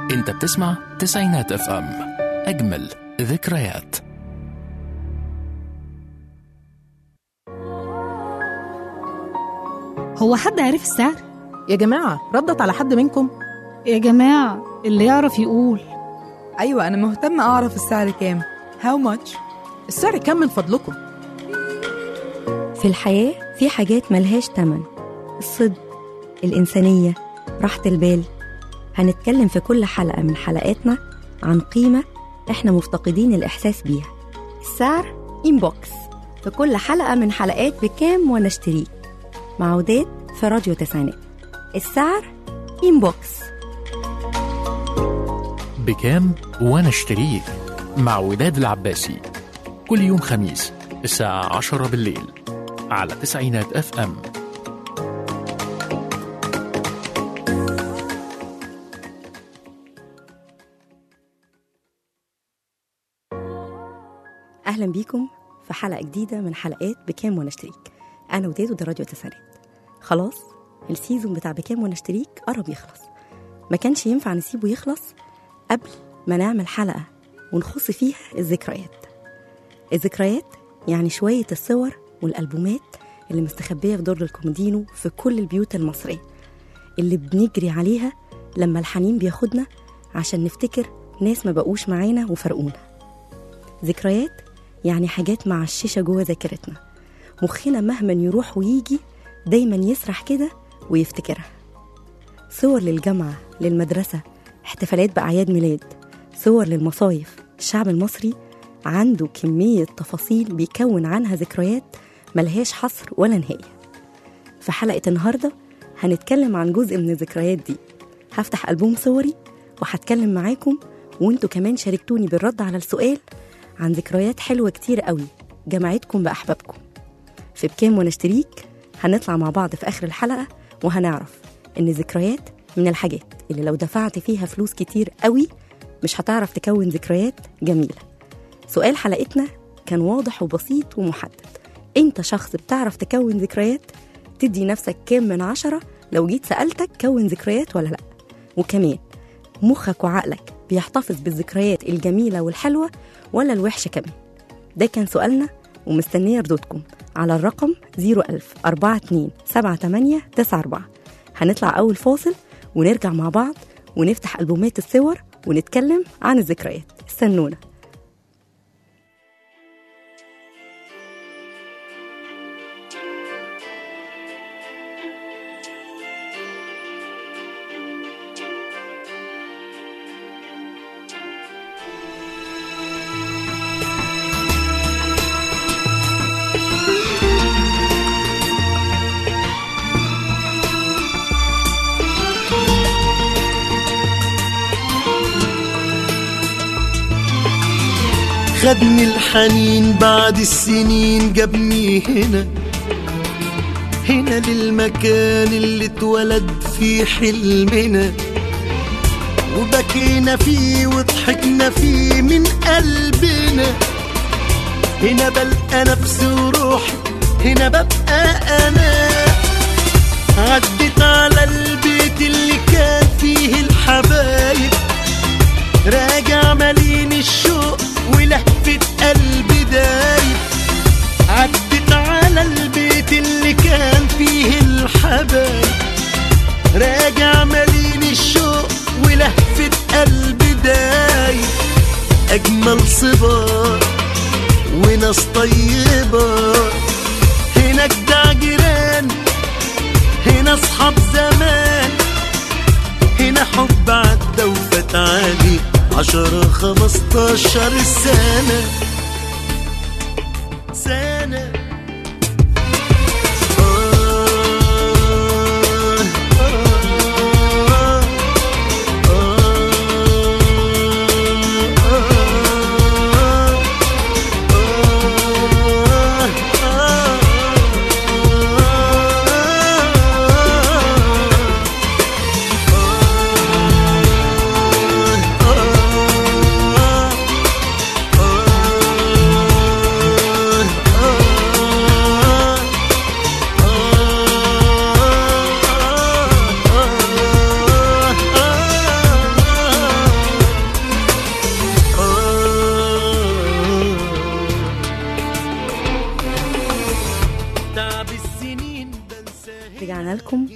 انت بتسمع تسعينات اف ام اجمل ذكريات هو حد عرف السعر؟ يا جماعة ردت على حد منكم؟ يا جماعة اللي يعرف يقول أيوة أنا مهتمة أعرف السعر كام How much؟ السعر كام من فضلكم؟ في الحياة في حاجات ملهاش تمن الصدق الإنسانية راحة البال هنتكلم في كل حلقة من حلقاتنا عن قيمة إحنا مفتقدين الإحساس بيها السعر إنبوكس في كل حلقة من حلقات بكام وأنا اشتريك مع وداد في راديو تسعينات السعر إنبوكس بكام وانا اشتريك مع وداد العباسي كل يوم خميس الساعة عشرة بالليل على تسعينات اف ام أهلا بيكم في حلقة جديدة من حلقات بكام وأنا اشتريك أنا وداد وده راديو تسعينات خلاص السيزون بتاع بكام وأنا اشتريك قرب يخلص ما كانش ينفع نسيبه يخلص قبل ما نعمل حلقة ونخص فيها الذكريات الذكريات يعني شوية الصور والألبومات اللي مستخبية في درج الكومودينو في كل البيوت المصرية اللي بنجري عليها لما الحنين بياخدنا عشان نفتكر ناس ما بقوش معانا وفرقونا ذكريات يعني حاجات معششة جوه ذاكرتنا مخنا مهما يروح ويجي دايما يسرح كده ويفتكرها صور للجامعة للمدرسة احتفالات بأعياد ميلاد صور للمصايف الشعب المصري عنده كمية تفاصيل بيكون عنها ذكريات ملهاش حصر ولا نهاية في حلقة النهاردة هنتكلم عن جزء من الذكريات دي هفتح ألبوم صوري وهتكلم معاكم وانتوا كمان شاركتوني بالرد على السؤال عن ذكريات حلوة كتير قوي جمعتكم بأحبابكم في بكام وانا اشتريك هنطلع مع بعض في آخر الحلقة وهنعرف إن الذكريات من الحاجات اللي لو دفعت فيها فلوس كتير قوي مش هتعرف تكون ذكريات جميلة سؤال حلقتنا كان واضح وبسيط ومحدد انت شخص بتعرف تكون ذكريات تدي نفسك كام من عشرة لو جيت سألتك كون ذكريات ولا لأ وكمان مخك وعقلك بيحتفظ بالذكريات الجميلة والحلوة ولا الوحشة كمان ده كان سؤالنا ومستنية ردودكم على الرقم 01000 42 78 94 هنطلع أول فاصل ونرجع مع بعض ونفتح ألبومات الصور ونتكلم عن الذكريات استنونا خدني الحنين بعد السنين جابني هنا هنا للمكان اللي اتولد فيه حلمنا وبكينا فيه وضحكنا فيه من قلبنا هنا بلقى نفسي وروحي هنا ببقى انا عدت على البيت اللي كان فيه الحبايب راجع مليان الشوق ولهفة قلبي دايب عدت على البيت اللي كان فيه الحبايب راجع مليان الشوق ولهفة قلبي دايب أجمل صبار وناس طيبة هنا جدع جيران هنا أصحاب زمان هنا حب عدى وفات عليه عشرة خمستاشر سنة سنة آه آه آه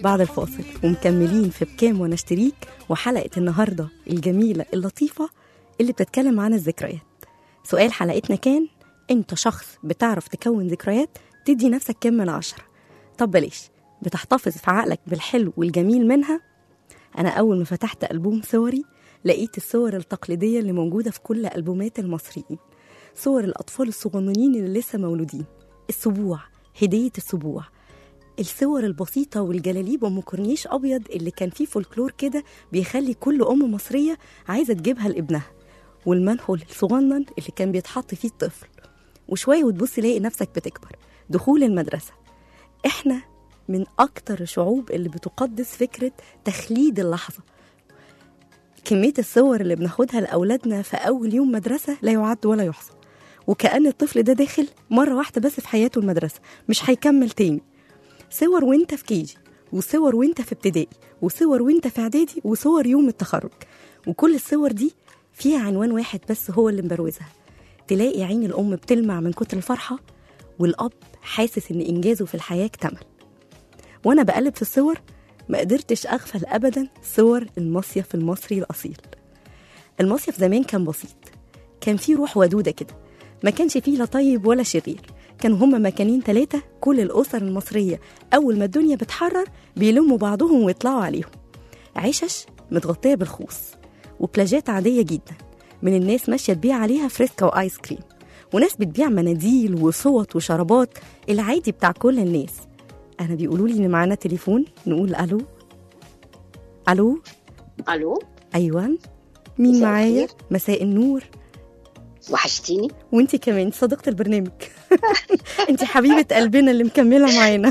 بعد الفاصل ومكملين في بكام وانا اشتريك وحلقة النهاردة الجميلة اللطيفة اللي بتتكلم عن الذكريات سؤال حلقتنا كان انت شخص بتعرف تكون ذكريات تدي نفسك كام من عشرة طب بلاش بتحتفظ في عقلك بالحلو والجميل منها أنا أول ما فتحت ألبوم صوري لقيت الصور التقليدية اللي موجودة في كل ألبومات المصريين صور الأطفال الصغننين اللي لسه مولودين السبوع هدية السبوع الصور البسيطة والجلاليب أم كورنيش أبيض اللي كان فيه فولكلور كده بيخلي كل أم مصرية عايزة تجيبها لابنها والمنحل الصغنن اللي كان بيتحط فيه الطفل وشوية وتبص تلاقي نفسك بتكبر دخول المدرسة احنا من أكتر الشعوب اللي بتقدس فكرة تخليد اللحظة كمية الصور اللي بناخدها لأولادنا في أول يوم مدرسة لا يعد ولا يحصى وكأن الطفل ده داخل مرة واحدة بس في حياته المدرسة مش هيكمل تاني صور وانت في كيجي وصور وانت في ابتدائي وصور وانت في اعدادي وصور يوم التخرج وكل الصور دي فيها عنوان واحد بس هو اللي مبروزها تلاقي عين الأم بتلمع من كتر الفرحة والأب حاسس إن إنجازه في الحياة اكتمل وأنا بقلب في الصور ما قدرتش أغفل أبدا صور المصيف المصري الأصيل المصيف زمان كان بسيط كان فيه روح ودودة كده ما كانش فيه لا طيب ولا شرير كانوا هما مكانين ثلاثة كل الأسر المصرية أول ما الدنيا بتحرر بيلموا بعضهم ويطلعوا عليهم عشش متغطية بالخوص وبلاجات عادية جدا من الناس ماشية تبيع عليها فريسكا وآيس كريم وناس بتبيع مناديل وصوت وشرابات العادي بتاع كل الناس أنا بيقولوا لي إن معانا تليفون نقول ألو ألو الو أيوة مين مساء معايا الخير. مساء النور وحشتيني وانتي كمان صديقة البرنامج انتي حبيبة قلبنا اللي مكملة معانا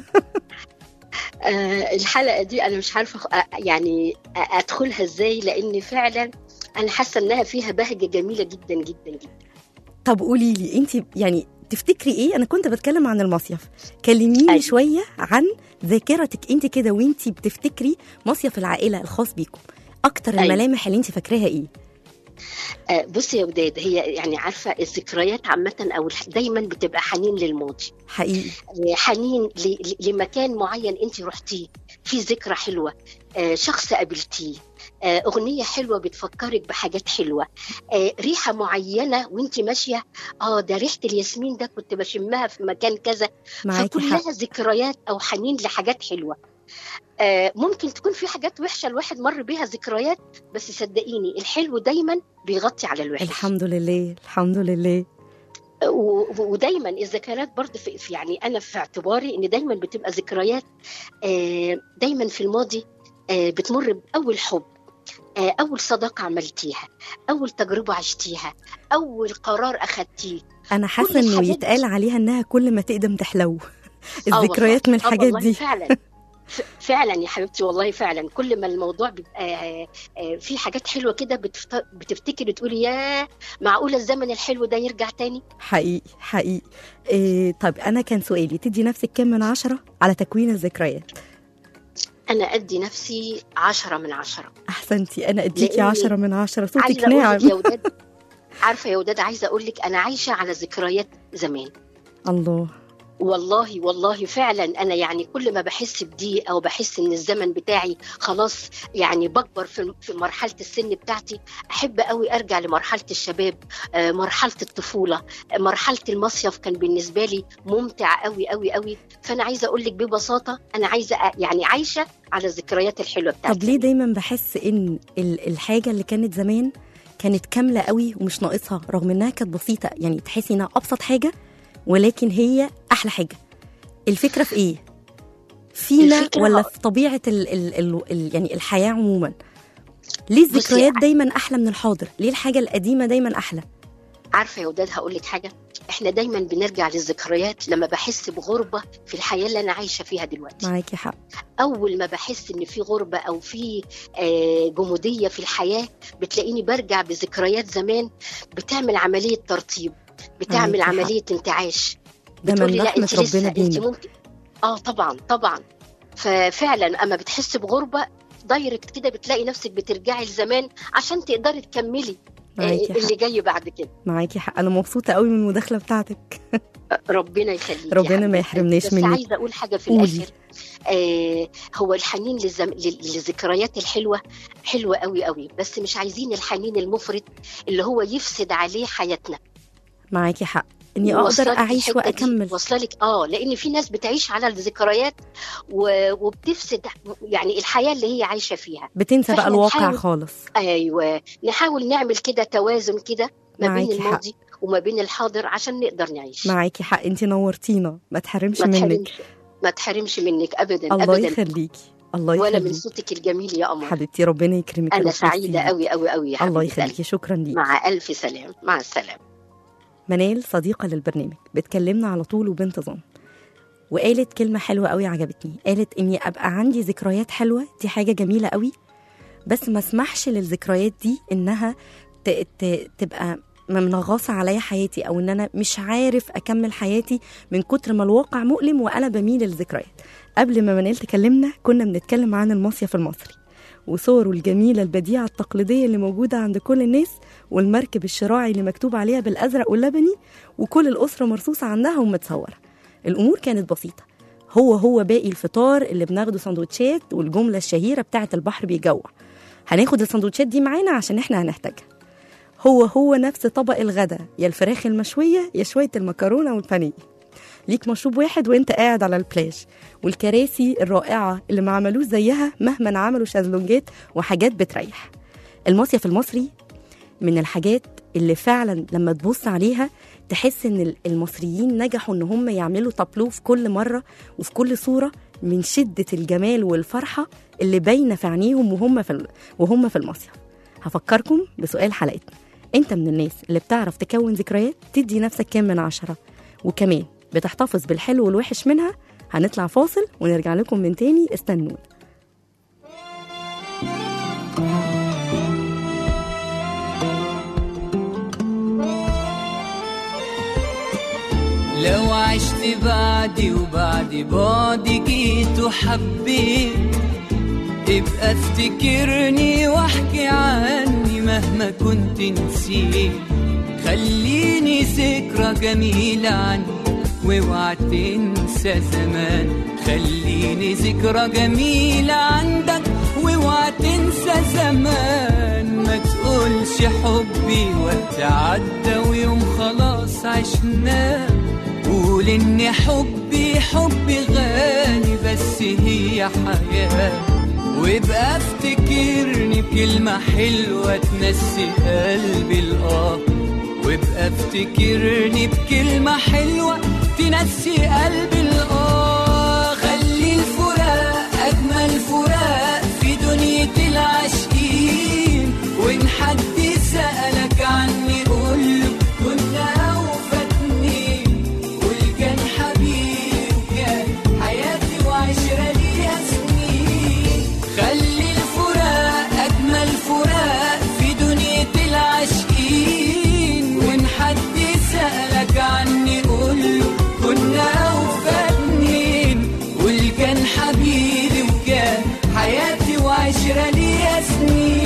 آه الحلقه دي انا مش عارفه أخ- آه، يعني آه، ادخلها ازاي لان فعلا انا حاسه انها فيها بهجه جميله جدا جدا جدا طب قولي لي انتي يعني تفتكري ايه انا كنت بتكلم عن المصيف كلميني أيوة. شوية عن ذاكرتك انت كده وانتي بتفتكري مصيف العائلة الخاص بيكم اكتر أيوة. الملامح اللي انتي فاكراها ايه آه بصي يا وداد هي يعني عارفه الذكريات عامه او الح- دايما بتبقى حنين للماضي حقيقي آه، حنين ل- ل- لمكان معين انت رحتيه في ذكرى حلوه آه، شخص قابلتيه آه، اغنيه حلوه بتفكرك بحاجات حلوه آه، ريحه معينه وانت ماشيه اه ده ريحه الياسمين ده كنت بشمها في مكان كذا معاكي حق فكلها ذكريات او حنين لحاجات حلوه آه، ممكن تكون في حاجات وحشه الواحد مر بيها ذكريات بس صدقيني الحلو دايما بيغطي على الوحش الحمد لله الحمد لله و- و- ودايما الذكريات برضه في في- يعني انا في اعتباري ان دايما بتبقى ذكريات آه، دايما في الماضي آه، بتمر باول حب آه، اول صداقه عملتيها اول تجربه عشتيها اول قرار اخدتيه انا حاسه انه الحاجات دي. يتقال عليها انها كل ما تقدم تحلو آه الذكريات من والله. آه الحاجات والله دي فعلا ف- فعلا يا حبيبتي والله فعلا كل ما الموضوع بيبقى آه، آه، في حاجات حلوه كده بتفت- بتفتكري تقولي يا معقوله الزمن الحلو ده يرجع تاني حقيقي حقيقي إيه طيب انا كان سؤالي تدي نفسك كام من عشرة على تكوين الذكريات انا ادي نفسي عشرة من عشرة احسنتي انا اديكي لأني عشرة من عشرة صوتك عايزه اقول ناعم لك يا وداد عارفه يا وداد عايزه اقول لك انا عايشه على ذكريات زمان الله والله والله فعلا انا يعني كل ما بحس بضيق او بحس ان الزمن بتاعي خلاص يعني بكبر في في مرحله السن بتاعتي احب قوي ارجع لمرحله الشباب آه، مرحله الطفوله آه، مرحله المصيف كان بالنسبه لي ممتع قوي قوي قوي فانا عايزه اقول لك ببساطه انا عايزه أ- يعني عايشه على الذكريات الحلوه بتاعتي طب ليه دايما بحس ان ال- الحاجة اللي كانت زمان كانت كاملة قوي ومش ناقصها رغم انها كانت بسيطة يعني تحسي انها ابسط حاجة ولكن هي احلى حاجة الفكرة في ايه فينا الفكرة- ولا في طبيعة ال ال ال ال يعني الحياة عموما ليه بصي، الذكريات دايما احلى من الحاضر ليه الحاجة القديمة دايما احلى عارفه يا وداد هقول لك حاجه احنا دايما بنرجع للذكريات لما بحس بغربه في الحياه اللي انا عايشه فيها دلوقتي معاكي حق اول ما بحس ان في غربه او في آه، جموديه في الحياه بتلاقيني برجع بذكريات زمان بتعمل عمليه ترطيب بتعمل معاكي حق. عمليه انتعاش ده من بتقولي لا رحمة انت لسه ربنا انت بينا ممكن اه طبعا طبعا ففعلا اما بتحس بغربه دايركت كده بتلاقي نفسك بترجعي لزمان عشان تقدري تكملي آه، معاكي اللي حق جاي بعد كده معاكي حق انا مبسوطة قوي من المداخلة بتاعتك ربنا يخليك يا ربنا ما حبيبتي. يحرمناش بس منك. عايزه اقول حاجه في قولي الاخر آه هو الحنين للزم... لل- للذكريات الحلوه حلوه قوي قوي بس مش عايزين الحنين المفرط اللي هو يفسد عليه حياتنا معاكي حق اني اقدر وصلت اعيش الحتة دي، واكمل واصله لك اه لان في ناس بتعيش على الذكريات و... وبتفسد يعني الحياه اللي هي عايشه فيها بتنسى بقى فإحنا الواقع نحاول- خالص ايوه نحاول نعمل كده توازن كده ما بين معاكي حق. الماضي وما بين الحاضر عشان نقدر نعيش معاكي حق انت نورتينا ما تحرمش ما منك تحرمش ما تحرمش منك ابدا الله ابدا يخليكي الله ولا من يخليكي صوتك الجميل يا قمر حبيبتي ربنا يكرمك انا ويبارك سعيده فيك. قوي قوي قوي يا الله حبيبة يخليكي قلبي. شكرا ليك مع الف سلام مع السلامه منال صديقة للبرنامج بتكلمنا على طول وبانتظام وقالت كلمة حلوة قوي عجبتني قالت إني أبقى عندي ذكريات حلوة دي حاجة جميلة قوي بس ما اسمحش للذكريات دي إنها ت... ت... تبقى منغصة عليا حياتي أو إن أنا مش عارف أكمل حياتي من كتر ما الواقع مؤلم وأنا بميل للذكريات قبل ما منال تكلمنا كنا بنتكلم عن المصيف المصري وصوره الجميلة البديعة التقليدية اللي موجودة عند كل الناس والمركب الشراعي اللي مكتوب عليها بالأزرق واللبني وكل الأسرة مرصوصة عنها ومتصورة الأمور كانت بسيطة هو هو باقي الفطار اللي بناخده سندوتشات والجملة الشهيرة بتاعة البحر بيجوع هناخد السندوتشات دي معانا عشان احنا هنحتاجها هو هو نفس طبق الغدا يا الفراخ المشوية يا شوية المكرونة والبانيه ليك مشروب واحد وانت قاعد على البلاج والكراسي الرائعة اللي ما عملوش زيها مهما عملوا شازلونجات وحاجات بتريح المصيف المصري من الحاجات اللي فعلا لما تبص عليها تحس ان المصريين نجحوا ان هم يعملوا تابلو في كل مره وفي كل صوره من شده الجمال والفرحه اللي باينه في عينيهم وهم في ال- وهم في المصيف هفكركم بسؤال حلقتنا انت من الناس اللي بتعرف تكون ذكريات تدي نفسك كام من عشرة وكمان بتحتفظ بالحلو والوحش منها هنطلع فاصل ونرجع لكم من تاني استنونا لو عشت بعدي وبعد بعدي جيت وحبيت ابقى افتكرني واحكي عني مهما كنت نسيت خليني ذكرى جميلة عني واوعى تنسى زمان خليني ذكرى جميلة عندك واوعى تنسى زمان ما تقولش حبي وقت عدى ويوم خلاص عشناه قول ان حبي حبي غالي بس هي حياة وابقى افتكرني بكلمة حلوة تنسي قلبي الآه وابقى افتكرني بكلمة حلوة تنسي قلبي الآه خلي الفراق أجمل فراق في دنيا العاشقين وإن حد سألك عني قوله كنا وفاتني قول كان حبيبي وكان حياتي وعشرة ليها سنين خلي الفراق أجمل فراق في دنيا العاشقين وإن حد سألك عني قوله كنا وفاتنين قول كان حبيبي وكان حياتي وعشرة ليها سنين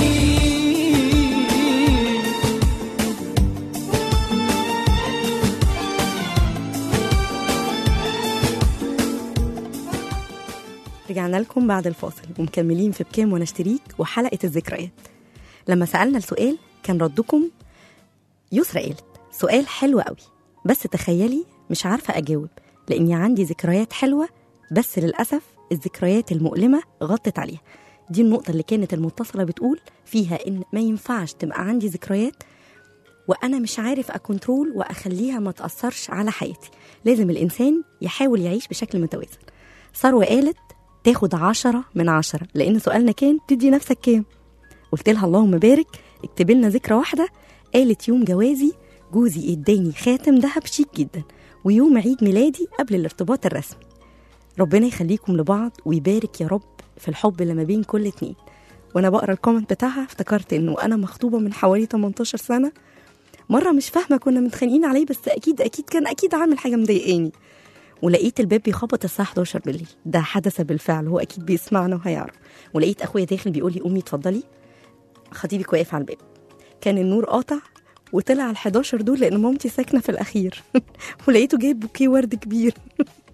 رجعنا لكم بعد الفاصل ومكملين في بكام وانا اشتريك وحلقه الذكريات لما سالنا السؤال كان ردكم يسرى قالت سؤال حلو قوي بس تخيلي مش عارفه اجاوب لاني عندي ذكريات حلوه بس للاسف الذكريات المؤلمه غطت عليها دي النقطه اللي كانت المتصله بتقول فيها ان ما ينفعش تبقى عندي ذكريات وانا مش عارف اكنترول واخليها ما تاثرش على حياتي لازم الانسان يحاول يعيش بشكل متوازن ثروه قالت تاخد عشرة من عشرة لأن سؤالنا كان تدي نفسك كام قلت لها اللهم بارك اكتب لنا ذكرى واحدة قالت يوم جوازي جوزي اداني خاتم ذهب شيك جدا ويوم عيد ميلادي قبل الارتباط الرسمي ربنا يخليكم لبعض ويبارك يا رب في الحب اللي ما بين كل اتنين وانا بقرا الكومنت بتاعها افتكرت انه انا مخطوبه من حوالي 18 سنه مره مش فاهمه كنا متخانقين عليه بس اكيد اكيد كان اكيد عامل حاجه مضايقاني ولقيت الباب بيخبط الساعه 11 بالليل ده حدث بالفعل هو اكيد بيسمعنا وهيعرف ولقيت اخويا داخل بيقول لي قومي اتفضلي خطيبك واقف على الباب كان النور قاطع وطلع ال 11 دول لان مامتي ساكنه في الاخير ولقيته جايب بوكيه ورد كبير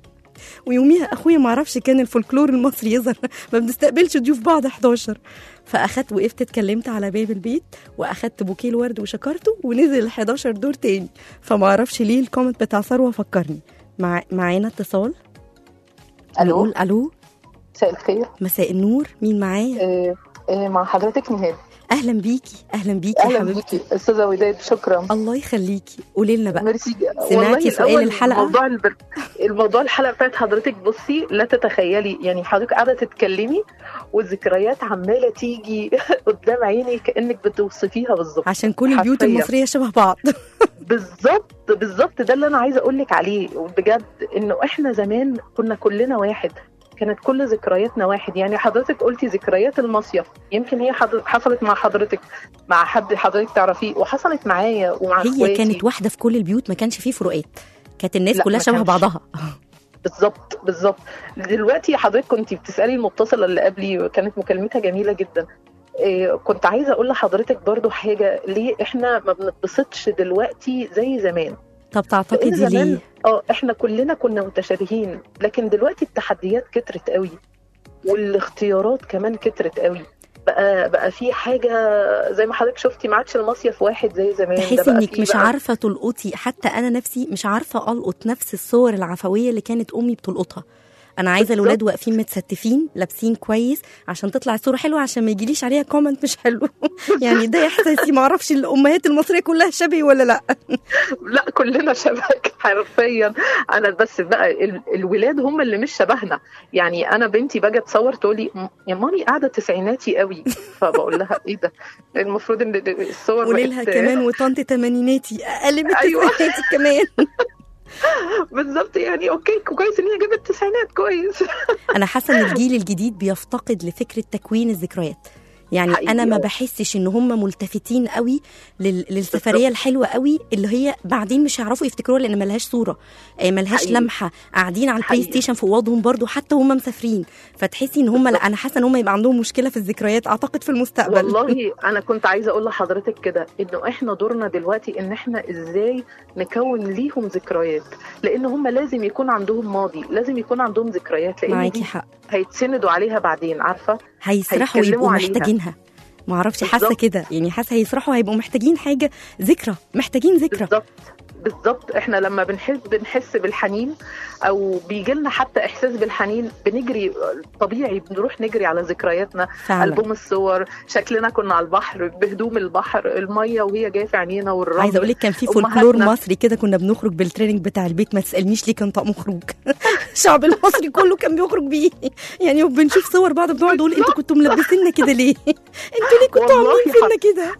ويوميها اخويا ما اعرفش كان الفولكلور المصري يظهر ما بنستقبلش ضيوف بعض 11 فاخدت وقفت اتكلمت على باب البيت واخدت بوكيه الورد وشكرته ونزل ال 11 دور تاني فما اعرفش ليه الكومنت بتاع ثروه فكرني مع معانا اتصال الو نقول الو مساء الخير مساء النور مين معايا آه، آه، مع حضرتك نهاد اهلا بيكي اهلا بيكي يا اهلا حبيبتي بيكي استاذه وداد شكرا الله يخليكي قولي لنا بقى ميرسي سمعتي والله سؤال الأول الحلقة؟ موضوع البر... الموضوع الحلقه بتاعت حضرتك بصي لا تتخيلي يعني حضرتك قاعده تتكلمي والذكريات عماله تيجي قدام عيني كانك بتوصفيها بالظبط عشان كل البيوت حرفياً. المصريه شبه بعض بالظبط بالظبط ده اللي انا عايزه اقول لك عليه بجد انه احنا زمان كنا كلنا واحد كانت كل ذكرياتنا واحد يعني حضرتك قلتي ذكريات المصيف يمكن هي حضر... حصلت مع حضرتك مع حد حضرتك تعرفيه وحصلت معايا ومع هي اخواتي كانت واحده في كل البيوت ما كانش فيه فروقات كانت الناس لا، كلها ما شبه كانش. بعضها بالظبط بالظبط دلوقتي حضرتك كنت بتسالي المتصله اللي قبلي وكانت مكالمتها جميله جدا إيه كنت عايزه اقول لحضرتك برضو حاجه ليه احنا ما بنتبسطش دلوقتي زي زمان طب لان تعتقدي زمان ليه اه احنا كلنا كنا متشابهين لكن دلوقتي التحديات كترت قوي والاختيارات كمان كترت قوي بقى بقى في حاجه زي ما حضرتك شفتي ما عادش المصيف واحد زي زمان ده تحسي بقى انك فيه مش بقى- عارفه تلقطي حتى انا نفسي مش عارفه القط نفس الصور العفويه اللي كانت امي بتلقطها انا عايزه بالظبط. الاولاد واقفين متستفين لابسين كويس عشان تطلع الصوره حلوه عشان ما يجيليش عليها كومنت مش حلو يعني ده احساسي ما اعرفش الامهات المصريه كلها شبهي ولا لا لا كلنا شبك حرفيا انا بس بقى ال- الولاد هم اللي مش شبهنا يعني انا بنتي باجي اتصور تقولي "م- يا مامي قاعده تسعيناتي قوي فبقول لها ايه ده المفروض ان ال- الصور قولي لها بقت- كمان وطنط تمانيناتي اقل من أيوة. التسعيناتي كمان بالظبط يعني اوكي كويس ان هي جابت التسعينات كويس انا حاسه ان الجيل الجديد بيفتقد لفكره تكوين الذكريات يعني حقيقي انا ما أوي. بحسش ان هم ملتفتين قوي لل... للسفريه الحلوه قوي اللي هي بعدين مش هيعرفوا يفتكروها لان ملهاش صوره آه، ملهاش حقيقي. لمحه قاعدين على البلاي حقيقي. ستيشن في اوضهم برضو حتى هم مسافرين فتحسي ان هم لا انا حاسه ان هم يبقى عندهم مشكله في الذكريات اعتقد في المستقبل والله انا كنت عايزه اقول لحضرتك كده انه احنا دورنا دلوقتي ان احنا ازاي نكون ليهم ذكريات لان هم لازم يكون عندهم ماضي لازم يكون عندهم ذكريات لان معاكي دي حق هيتسندوا عليها بعدين عارفه هيسرحوا هيتكلموا ويبقوا عليها. محتاجينها ما اعرفش حاسه بالظبط. كده يعني حاسه هيسرحوا هيبقوا محتاجين حاجه ذكرى محتاجين ذكرى بالظبط بالظبط احنا لما بنحس بنحس بالحنين او بيجي لنا حتى احساس بالحنين بنجري طبيعي بنروح نجري على ذكرياتنا فعلا البوم الصور شكلنا كنا على البحر بهدوم البحر الميه وهي جايه في عينينا والرمل عايزه اقول لك كان في أمهاتنا. فولكلور مصري كده كنا بنخرج بالتريننج بتاع البيت ما تسالنيش ليه كان طقم خروج الشعب المصري كله كان بيخرج بيه يعني وبنشوف صور بعض بنقعد نقول انتوا كنتوا ملبسيننا كده ليه انتوا ليه كنتوا والله عاملين فينا كده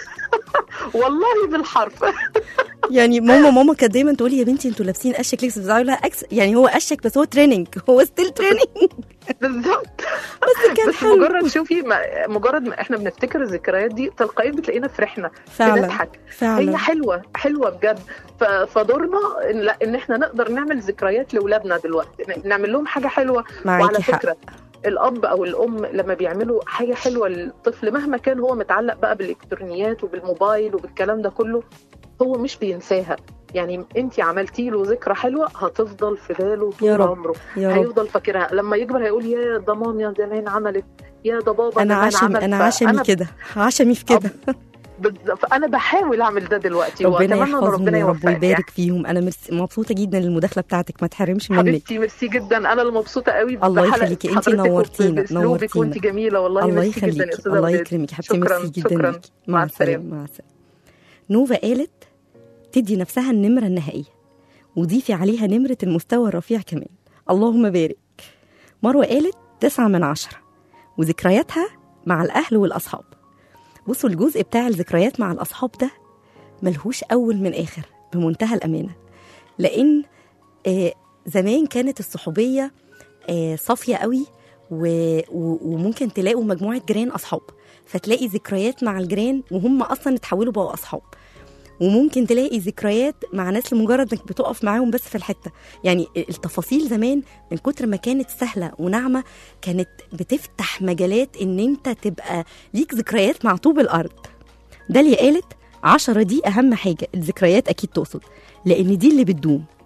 والله بالحرف يعني ماما ماما كانت دايما تقول لي يا بنتي انتوا لابسين اشك لبس بس أقول لها أكس يعني هو اشك بس هو تريننج هو ستيل تريننج بالظبط بس كان بس حلو مجرد شوفي ما مجرد ما احنا بنفتكر الذكريات دي تلقائيا بتلاقينا فرحنا فعلا بنضحك هي فعلا حلوه حلوه بجد ف- فدورنا ان لا ان احنا نقدر نعمل ذكريات لاولادنا دلوقتي ن- نعمل لهم حاجه حلوه معاكي وعلى حق فكره الاب او الام لما بيعملوا حاجه حلوه للطفل مهما كان هو متعلق بقى بالالكترونيات وبالموبايل وبالكلام ده كله هو مش بينساها يعني انت عملتي له ذكرى حلوه هتفضل في باله طول يا رب. عمره يا رب هيفضل فاكرها لما يكبر هيقول يا ده مامي زمان عملت يا ده بابا انا زمان عشمي عمل انا عشمي فأنا- كده عشمي في كده بالظبط فانا بحاول اعمل ده دلوقتي ربنا واتمنى ان يحفظهم ربنا يا رب يوفقك يعني. ويبارك فيهم انا مرس- مبسوطه جدا للمداخله بتاعتك ما تحرمش منك حبيبتي ميرسي جدا انا اللي مبسوطه قوي الله بحلقة يخليكي، انتي حضرتك نورتينا، وبأسلوبك نورتينا. وانت جميله والله الله ميرسي جدا يا يخليكي استاذه الله وداد. يكرمك يا حبيبتي شكرا ميرسي جدا شكرا ليكي مع مع السلامه السلامه مع السلامه نوفا قالت تدي نفسها النمره النهائيه وضيفي عليها نمره المستوى الرفيع كمان اللهم بارك مروه قالت تسعة من عشرة وذكرياتها مع الأهل والأصحاب بصوا الجزء بتاع الذكريات مع الأصحاب ده ملهوش أول من آخر بمنتهى الأمانة لأن آه زمان كانت الصحوبية آه صافية قوي و... و... وممكن تلاقوا مجموعة جيران أصحاب فتلاقي ذكريات مع الجيران وهم أصلا اتحولوا بقوا أصحاب وممكن تلاقي ذكريات مع ناس لمجرد انك بتقف معاهم بس في الحته يعني التفاصيل زمان من كتر ما كانت سهله وناعمه كانت بتفتح مجالات ان انت تبقى ليك ذكريات مع طوب الارض داليا قالت عشرة دي أهم حاجة الذكريات أكيد تقصد لأن دي اللي بتدوم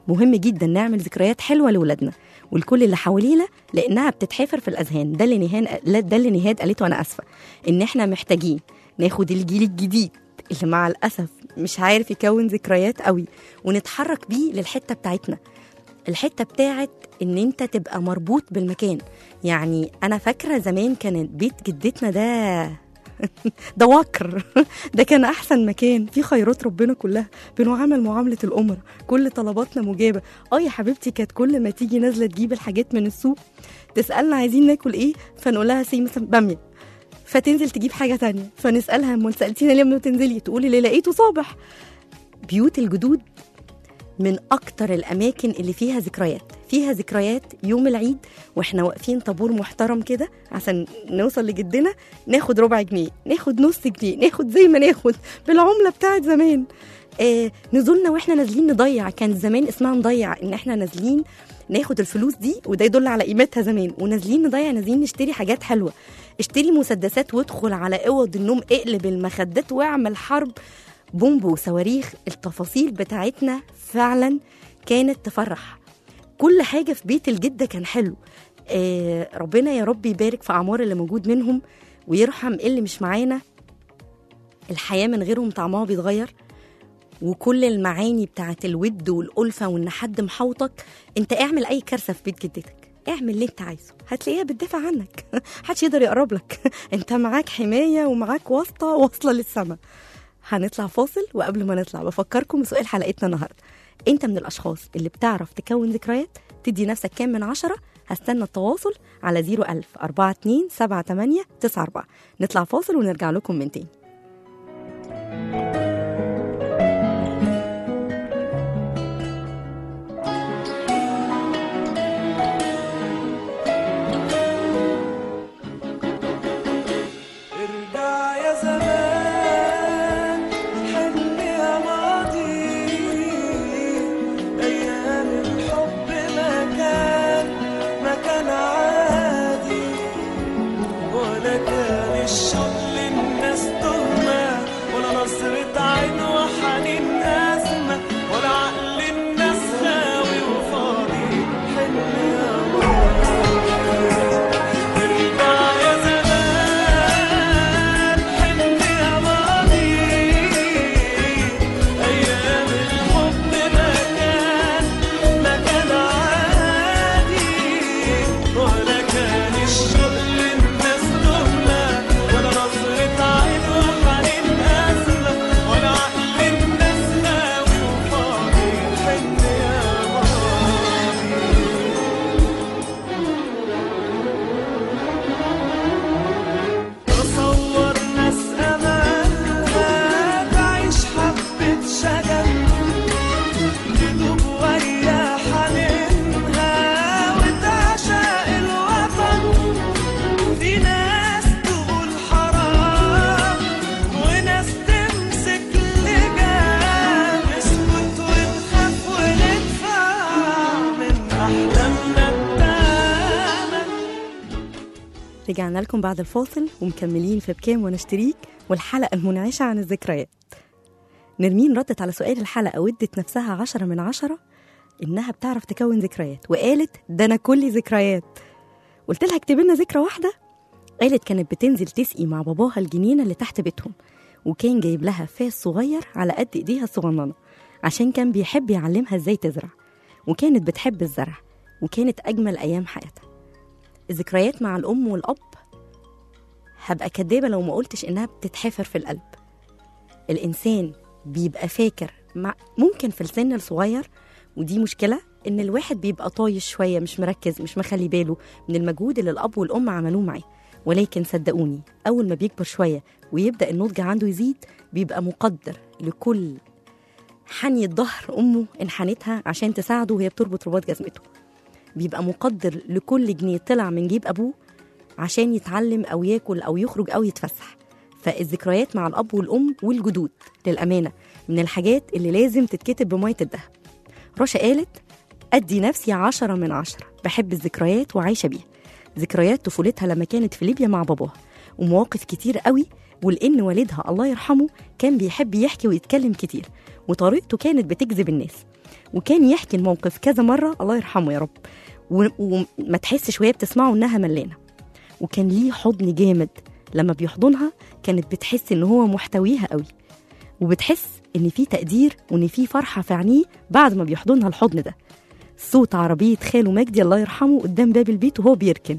مهم جدا نعمل ذكريات حلوه لاولادنا والكل اللي حوالينا لانها بتتحفر في الاذهان ده اللي نهان لا، ده اللي نهاد قالته انا اسفه ان احنا محتاجين ناخد الجيل الجديد اللي مع الاسف مش عارف يكون ذكريات قوي ونتحرك بيه للحته بتاعتنا الحته بتاعت ان انت تبقى مربوط بالمكان يعني انا فاكره زمان كان بيت جدتنا ده ده وكر ده كان احسن مكان فيه خيرات ربنا كلها بنعامل معامله الامر كل طلباتنا مجابه اه يا حبيبتي كانت كل ما تيجي نازله تجيب الحاجات من السوق تسالنا عايزين ناكل ايه فنقول لها سي مثلا باميه فتنزل تجيب حاجه تانية فنسالها امال سالتينا ليه ما تنزلي تقولي ليه لقيته صابح بيوت الجدود من اكتر الاماكن اللي فيها ذكريات فيها ذكريات يوم العيد واحنا واقفين طابور محترم كده عشان نوصل لجدنا ناخد ربع جنيه ناخد نص جنيه ناخد زي ما ناخد بالعمله بتاعت زمان آه نزولنا واحنا نازلين نضيع كان زمان اسمها نضيع ان احنا نازلين ناخد الفلوس دي وده يدل على قيمتها زمان ونازلين نضيع نازلين نشتري حاجات حلوه اشتري مسدسات وادخل على اوض النوم اقلب المخدات واعمل حرب بومب وصواريخ التفاصيل بتاعتنا فعلا كانت تفرح كل حاجه في بيت الجده كان حلو آه ربنا يا رب يبارك في اعمار اللي موجود منهم ويرحم اللي مش معانا الحياه من غيرهم طعمها بيتغير وكل المعاني بتاعت الود والألفة وإن حد محوطك أنت اعمل أي كارثة في بيت جدتك اعمل اللي انت عايزه هتلاقيها بتدافع عنك محدش يقدر يقرب لك انت معاك حماية ومعاك واسطة واصلة للسما هنطلع فاصل وقبل ما نطلع بفكركم بسؤال حلقتنا النهاردة انت من الاشخاص اللي بتعرف تكون ذكريات تدي نفسك كام من عشرة هستنى التواصل على 01000 42 78 94 نطلع فاصل ونرجع لكم من تاني ارجع يا زمان حن يا ماضي ايام الحب ما كان ما كان عادي ولا كان الشوق للناس تهمة ولا نظرة عين وحنين أزمة ولا عقل الناس خاوي وفاضي حن يا ماضي ارجع يا زمان حن يا ماضي أيام الحب ما كان ما كان عادي ولا كان الشوق للناس تهمة ولا نظرة عين وحنين أزمة ولا عقل الناس هاوي وفاضي حن يا ماضي تصور ناس أمانها تعيش حبة شجن تدوب ويا حنينها وتعشق الوطن في ناس تقول حرام وناس تمسك لجام نسكت ونخاف وندفع من أحلامنا التامة رجعنا لكم بعد الفاصل ومكملين في بكام ونشتريك والحلقة المنعشة عن الذكريات نرمين ردت على سؤال الحلقة وادت نفسها عشرة من عشرة إنها بتعرف تكون ذكريات وقالت ده أنا كلي ذكريات قلت لها اكتب لنا ذكرى واحدة قالت كانت بتنزل تسقي مع باباها الجنينة اللي تحت بيتهم وكان جايب لها فاس صغير على قد ايديها الصغننة عشان كان بيحب يعلمها ازاي تزرع وكانت بتحب الزرع وكانت أجمل أيام حياتها الذكريات مع الأم والأب هبقى كدابة لو ما قلتش إنها بتتحفر في القلب الإنسان بيبقى فاكر مع ممكن في السن الصغير ودي مشكلة إن الواحد بيبقى طايش شوية مش مركز مش مخلي باله من المجهود اللي الأب والأم عملوه معاه ولكن صدقوني أول ما بيكبر شوية ويبدأ النضج عنده يزيد بيبقى مقدر لكل حنية ظهر أمه انحنتها عشان تساعده وهي بتربط رباط جزمته بيبقى مقدر لكل جنيه طلع من جيب أبوه عشان يتعلم أو ياكل أو يخرج أو يتفسح فالذكريات مع الأب والأم والجدود للأمانة من الحاجات اللي لازم تتكتب بمية الدهب رشا قالت أدي نفسي عشرة من عشرة بحب الذكريات وعايشة بيها ذكريات طفولتها لما كانت في ليبيا مع باباها ومواقف كتير قوي ولأن والدها الله يرحمه كان بيحب يحكي ويتكلم كتير وطريقته كانت بتجذب الناس وكان يحكي الموقف كذا مره الله يرحمه يا رب و- وما تحسش وهي بتسمعه انها ملانه وكان ليه حضن جامد لما بيحضنها كانت بتحس ان هو محتويها قوي وبتحس ان في تقدير وان في فرحه في عينيه بعد ما بيحضنها الحضن ده صوت عربيه خاله مجدي الله يرحمه قدام باب البيت وهو بيركن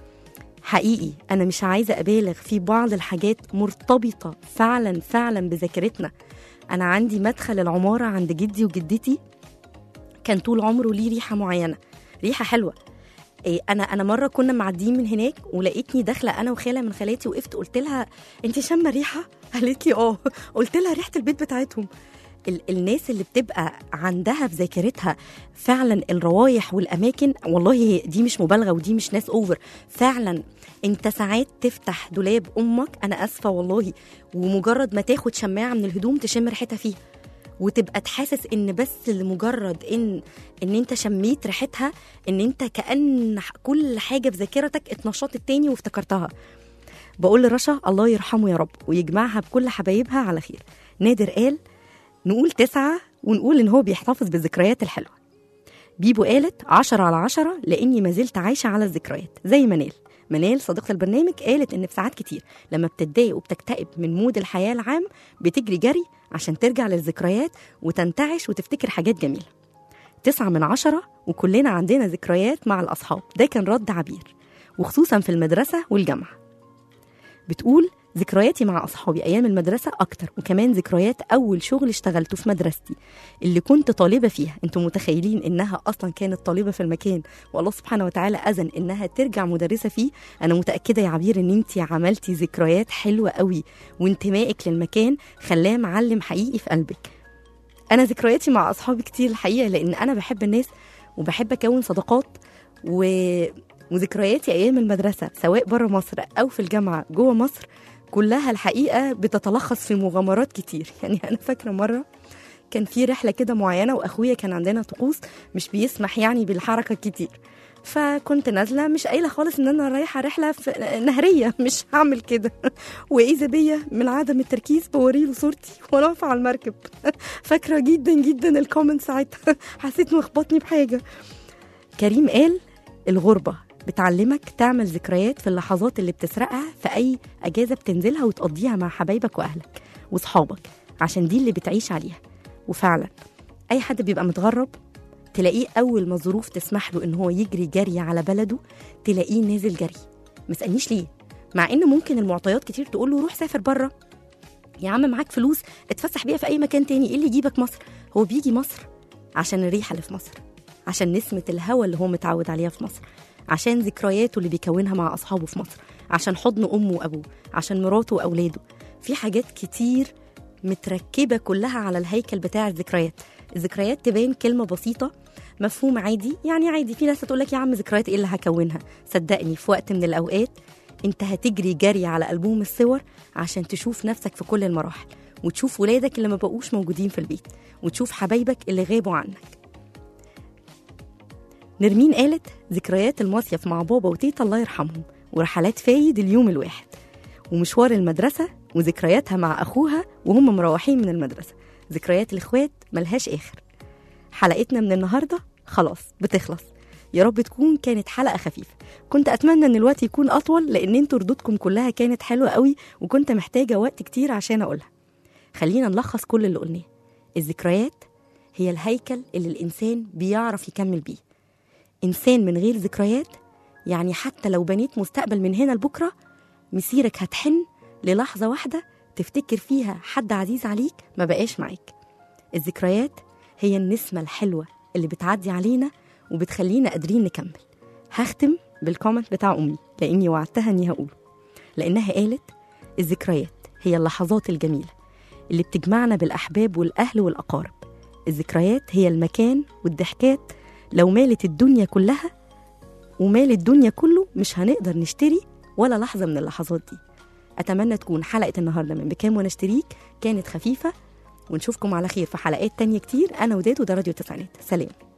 حقيقي انا مش عايزه ابالغ في بعض الحاجات مرتبطه فعلا فعلا بذاكرتنا انا عندي مدخل العماره عند جدي وجدتي كان طول عمره ليه ريحه معينه ريحه حلوه إيه انا انا مره كنا معديين من هناك ولقيتني داخله انا وخاله من خالاتي وقفت قلت لها انت شامه ريحه قالت لي اه قلت لها ريحه البيت بتاعتهم ال- الناس اللي بتبقى عندها في ذاكرتها فعلا الروايح والاماكن والله دي مش مبالغه ودي مش ناس اوفر فعلا انت ساعات تفتح دولاب امك انا اسفه والله ومجرد ما تاخد شماعه من الهدوم تشم ريحتها فيها وتبقى تحسس ان بس لمجرد ان ان انت شميت ريحتها ان انت كان ح- كل حاجه في ذاكرتك اتنشطت تاني وافتكرتها بقول لرشا الله يرحمه يا رب ويجمعها بكل حبايبها على خير نادر قال نقول تسعة ونقول إن هو بيحتفظ بالذكريات الحلوة بيبو قالت عشرة على عشرة لأني ما زلت عايشة على الذكريات زي منال منال صديقة البرنامج قالت إن في ساعات كتير لما بتتضايق وبتكتئب من مود الحياة العام بتجري جري عشان ترجع للذكريات وتنتعش وتفتكر حاجات جميلة تسعة من عشرة وكلنا عندنا ذكريات مع الأصحاب ده كان رد عبير وخصوصا في المدرسة والجامعة بتقول ذكرياتي مع أصحابي أيام المدرسة أكتر وكمان ذكريات أول شغل اشتغلته في مدرستي اللي كنت طالبة فيها انتم متخيلين إنها أصلا كانت طالبة في المكان والله سبحانه وتعالى أذن إنها ترجع مدرسة فيه أنا متأكدة يا عبير إن أنت عملتي ذكريات حلوة قوي وانتمائك للمكان خلاه معلم حقيقي في قلبك أنا ذكرياتي مع أصحابي كتير الحقيقة لأن أنا بحب الناس وبحب أكون صداقات و... وذكرياتي أيام المدرسة سواء بره مصر أو في الجامعة جوه مصر كلها الحقيقه بتتلخص في مغامرات كتير يعني انا فاكره مره كان في رحله كده معينه واخويا كان عندنا طقوس مش بيسمح يعني بالحركه كتير فكنت نازله مش قايله خالص ان انا رايحه رحله في نهريه مش هعمل كده واذا بيا من عدم التركيز بوريله صورتي وانا واقفه على المركب فاكره جدا جدا الكومنت ساعتها حسيت انه خبطني بحاجه كريم قال الغربه بتعلمك تعمل ذكريات في اللحظات اللي بتسرقها في أي أجازة بتنزلها وتقضيها مع حبايبك وأهلك وصحابك عشان دي اللي بتعيش عليها وفعلا أي حد بيبقى متغرب تلاقيه أول ما الظروف تسمح له إن هو يجري جري على بلده تلاقيه نازل جري مسألنيش ليه مع إن ممكن المعطيات كتير تقول له روح سافر بره يا عم معاك فلوس اتفسح بيها في أي مكان تاني إيه اللي يجيبك مصر هو بيجي مصر عشان الريحة اللي في مصر عشان نسمة الهوا اللي هو متعود عليها في مصر عشان ذكرياته اللي بيكونها مع أصحابه في مصر عشان حضن أمه وأبوه عشان مراته وأولاده في حاجات كتير متركبة كلها على الهيكل بتاع الذكريات الذكريات تبان كلمة بسيطة مفهوم عادي يعني عادي في ناس هتقول لك يا عم ذكريات ايه اللي هكونها صدقني في وقت من الأوقات انت هتجري جري على ألبوم الصور عشان تشوف نفسك في كل المراحل وتشوف ولادك اللي ما بقوش موجودين في البيت وتشوف حبايبك اللي غابوا عنك نرمين قالت ذكريات المصيف مع بابا وتيتا الله يرحمهم ورحلات فايد اليوم الواحد ومشوار المدرسة وذكرياتها مع أخوها وهم مروحين من المدرسة ذكريات الإخوات ملهاش آخر حلقتنا من النهاردة خلاص بتخلص يا رب تكون كانت حلقة خفيفة كنت أتمنى أن الوقت يكون أطول لأن انتوا ردودكم كلها كانت حلوة قوي وكنت محتاجة وقت كتير عشان أقولها خلينا نلخص كل اللي قلناه الذكريات هي الهيكل اللي الإنسان بيعرف يكمل بيه إنسان من غير ذكريات يعني حتى لو بنيت مستقبل من هنا لبكرة مسيرك هتحن للحظة واحدة تفتكر فيها حد عزيز عليك ما بقاش معاك الذكريات هي النسمة الحلوة اللي بتعدي علينا وبتخلينا قادرين نكمل هختم بالكومنت بتاع أمي لأني وعدتها إني هقوله لأنها قالت الذكريات هي اللحظات الجميلة اللي بتجمعنا بالأحباب والأهل والأقارب الذكريات هي المكان والضحكات لو مالت الدنيا كلها ومال الدنيا كله مش هنقدر نشتري ولا لحظة من اللحظات دي أتمنى تكون حلقة النهاردة من بكام ونشتريك كانت خفيفة ونشوفكم على خير في حلقات تانية كتير أنا وداد وده راديو تسعينات سلام